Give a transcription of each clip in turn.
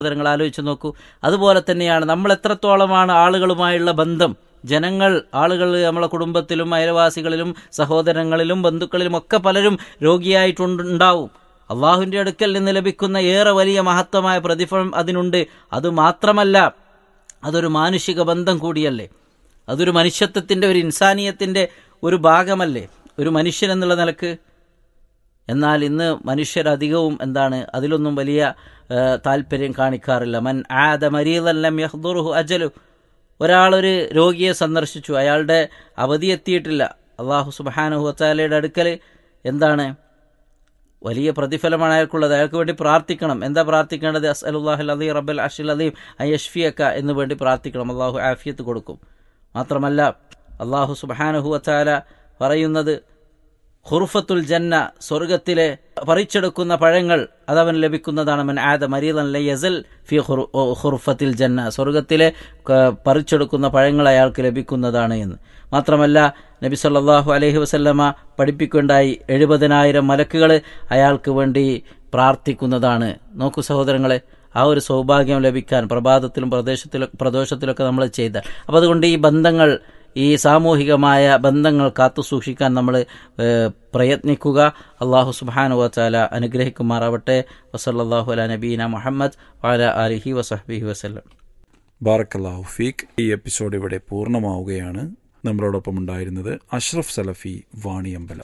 സഹോദരങ്ങൾ ആലോചിച്ച് നോക്കൂ അതുപോലെ തന്നെയാണ് നമ്മൾ എത്രത്തോളമാണ് ആളുകളുമായുള്ള ബന്ധം ജനങ്ങൾ ആളുകൾ നമ്മളെ കുടുംബത്തിലും അയൽവാസികളിലും സഹോദരങ്ങളിലും ബന്ധുക്കളിലും ഒക്കെ പലരും രോഗിയായിട്ടുണ്ടാവും അള്ളാഹുവിൻ്റെ അടുക്കൽ നിന്ന് ലഭിക്കുന്ന ഏറെ വലിയ മഹത്വമായ പ്രതിഫലം അതിനുണ്ട് അതുമാത്രമല്ല അതൊരു മാനുഷിക ബന്ധം കൂടിയല്ലേ അതൊരു മനുഷ്യത്വത്തിൻ്റെ ഒരു ഇൻസാനിയത്തിൻ്റെ ഒരു ഭാഗമല്ലേ ഒരു മനുഷ്യൻ എന്നുള്ള നിലക്ക് എന്നാൽ ഇന്ന് മനുഷ്യരധികവും എന്താണ് അതിലൊന്നും വലിയ താല്പര്യം കാണിക്കാറില്ല മൻ ആദ മരീതല്ലം യഹ്ദുറുഹു അജലു ഒരാളൊരു രോഗിയെ സന്ദർശിച്ചു അയാളുടെ അവധി എത്തിയിട്ടില്ല അള്ളാഹു സുബാനുഹു വച്ചാലയുടെ അടുക്കൽ എന്താണ് വലിയ പ്രതിഫലമാണ് അയാൾക്കുള്ളത് അയാൾക്ക് വേണ്ടി പ്രാർത്ഥിക്കണം എന്താ പ്രാർത്ഥിക്കേണ്ടത് അസ് അലുല്ലാഹു അലീ റബ്ബൽ അഷിൽ അലീം അയഷ്ഫിയക്ക എന്ന് വേണ്ടി പ്രാർത്ഥിക്കണം അള്ളാഹു ആഫിയത്ത് കൊടുക്കും മാത്രമല്ല അള്ളാഹു സുബാനുഹു വച്ചാല പറയുന്നത് ഖുർഫത്തുൽ ജന്ന സ്വർഗത്തിലെ പറിച്ചെടുക്കുന്ന പഴങ്ങൾ അതവൻ ലഭിക്കുന്നതാണ് മൻ ആദ മരീദൻ ലയസൽ ഫി ഖുർഫത്തിൽ ജന്ന സ്വർഗത്തിലെ പറിച്ചെടുക്കുന്ന പഴങ്ങൾ അയാൾക്ക് ലഭിക്കുന്നതാണ് എന്ന് മാത്രമല്ല നബി സല്ലാഹു അലൈഹി വസല്ലമ പഠിപ്പിക്കുകയുണ്ടായി എഴുപതിനായിരം മലക്കുകൾ അയാൾക്ക് വേണ്ടി പ്രാർത്ഥിക്കുന്നതാണ് നോക്കൂ സഹോദരങ്ങളെ ആ ഒരു സൗഭാഗ്യം ലഭിക്കാൻ പ്രഭാതത്തിലും പ്രദേശത്തിലും പ്രദോഷത്തിലൊക്കെ നമ്മൾ ചെയ്ത അപ്പം അതുകൊണ്ട് ഈ ബന്ധങ്ങൾ ഈ സാമൂഹികമായ ബന്ധങ്ങൾ കാത്തു സൂക്ഷിക്കാൻ നമ്മൾ പ്രയത്നിക്കുക അള്ളാഹു സുബാനു വച്ചാല അനുഗ്രഹിക്കുമാറാവട്ടെ വസല്ലാഹു അല നബീന മുഹമ്മദ് വാല അലിഹി വസഹബിഹി വസ്ലം ബാറക്കല്ലാഹു ഫീഖ് ഈ എപ്പിസോഡ് ഇവിടെ പൂർണ്ണമാവുകയാണ് നമ്മളോടൊപ്പം ഉണ്ടായിരുന്നത് അഷ്റഫ് സലഫി വാണിയമ്പലം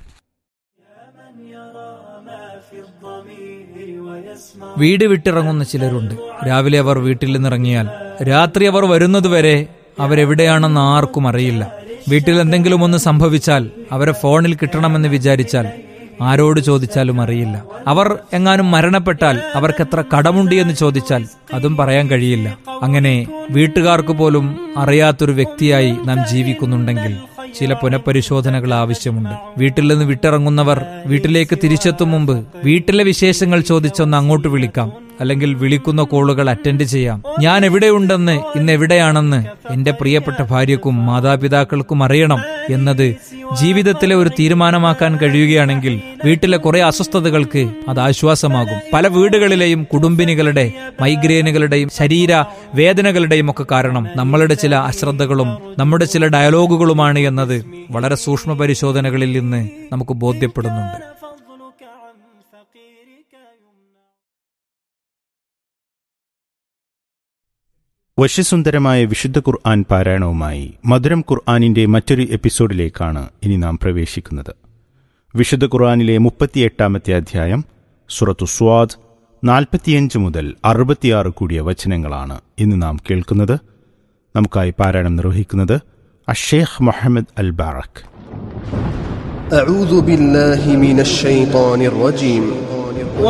വീട് വിട്ടിറങ്ങുന്ന ചിലരുണ്ട് രാവിലെ അവർ വീട്ടിൽ നിന്നിറങ്ങിയാൽ രാത്രി അവർ വരുന്നതുവരെ അവരെവിടെയാണെന്ന് ആർക്കും അറിയില്ല വീട്ടിൽ എന്തെങ്കിലും ഒന്ന് സംഭവിച്ചാൽ അവരെ ഫോണിൽ കിട്ടണമെന്ന് വിചാരിച്ചാൽ ആരോട് ചോദിച്ചാലും അറിയില്ല അവർ എങ്ങാനും മരണപ്പെട്ടാൽ അവർക്ക് എത്ര കടമുണ്ട് എന്ന് ചോദിച്ചാൽ അതും പറയാൻ കഴിയില്ല അങ്ങനെ വീട്ടുകാർക്ക് പോലും അറിയാത്തൊരു വ്യക്തിയായി നാം ജീവിക്കുന്നുണ്ടെങ്കിൽ ചില പുനഃപരിശോധനകൾ ആവശ്യമുണ്ട് വീട്ടിൽ നിന്ന് വിട്ടിറങ്ങുന്നവർ വീട്ടിലേക്ക് തിരിച്ചെത്തും മുമ്പ് വീട്ടിലെ വിശേഷങ്ങൾ ചോദിച്ചൊന്ന് അങ്ങോട്ട് വിളിക്കാം അല്ലെങ്കിൽ വിളിക്കുന്ന കോളുകൾ അറ്റൻഡ് ചെയ്യാം ഞാൻ എവിടെയുണ്ടെന്ന് ഇന്ന് എവിടെയാണെന്ന് എന്റെ പ്രിയപ്പെട്ട ഭാര്യക്കും മാതാപിതാക്കൾക്കും അറിയണം എന്നത് ജീവിതത്തിലെ ഒരു തീരുമാനമാക്കാൻ കഴിയുകയാണെങ്കിൽ വീട്ടിലെ കുറെ അസ്വസ്ഥതകൾക്ക് അത് ആശ്വാസമാകും പല വീടുകളിലെയും കുടുംബിനികളുടെ മൈഗ്രെയിനുകളുടെയും ശരീര വേദനകളുടെയും ഒക്കെ കാരണം നമ്മളുടെ ചില അശ്രദ്ധകളും നമ്മുടെ ചില ഡയലോഗുകളുമാണ് എന്നത് വളരെ സൂക്ഷ്മ പരിശോധനകളിൽ നിന്ന് നമുക്ക് ബോധ്യപ്പെടുന്നുണ്ട് വശ്യസുന്ദരമായ വിശുദ്ധ ഖുർആൻ പാരായണവുമായി മധുരം ഖുർആാനിന്റെ മറ്റൊരു എപ്പിസോഡിലേക്കാണ് ഇനി നാം പ്രവേശിക്കുന്നത് വിശുദ്ധ ഖുർആാനിലെ മുപ്പത്തിയെട്ടാമത്തെ അധ്യായം സുറത്തു സ്വാദ് നാൽപ്പത്തിയഞ്ച് മുതൽ അറുപത്തിയാറ് കൂടിയ വചനങ്ങളാണ് ഇന്ന് നാം കേൾക്കുന്നത് നമുക്കായി പാരായണം നിർവഹിക്കുന്നത് അഷേഖ് മുഹമ്മദ് അൽ ബാറക് أعوذ بالله من الشيطان الرجيم